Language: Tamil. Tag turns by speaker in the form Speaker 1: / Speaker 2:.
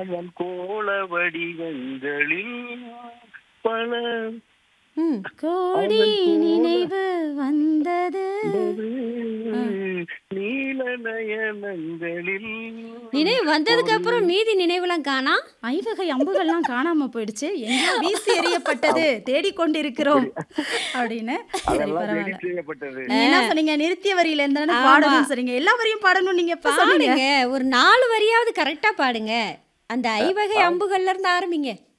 Speaker 1: அவன் கோல வடிவங்களில் பல
Speaker 2: ம்
Speaker 3: கோடி நினைவு வந்தது
Speaker 1: நீல நயனங்களில்
Speaker 2: நினைவு வந்ததுக்கு அப்புறம் மீதி நினைவுலாம் காணா
Speaker 3: ஐவகை அம்புகள்லாம் காணாம போயிடுச்சு எங்கேயோ வீசி எறியப்பட்டது தேடிக்கொண்டிருக்கிறோம் அப்படின்னு சரி
Speaker 1: அதெல்லாம்
Speaker 3: பரவாயில்ல
Speaker 1: ரெடி செய்யப்பட்டது
Speaker 3: நீங்க என்ன சொன்னீங்க நிறுத்திய வரியில இருந்தா
Speaker 2: ஆமா.
Speaker 3: பாடணும் சொன்னீங்க எல்லா வரியும் பாடணும் நீங்க எப்ப சொன்னீங்க
Speaker 2: பாடுங்க ஒரு நாலு வரியாவது கரெக்டா பாடுங்க அந்த ஐவகை அம்புகள்ல இருந்து ஆரம்பிங்க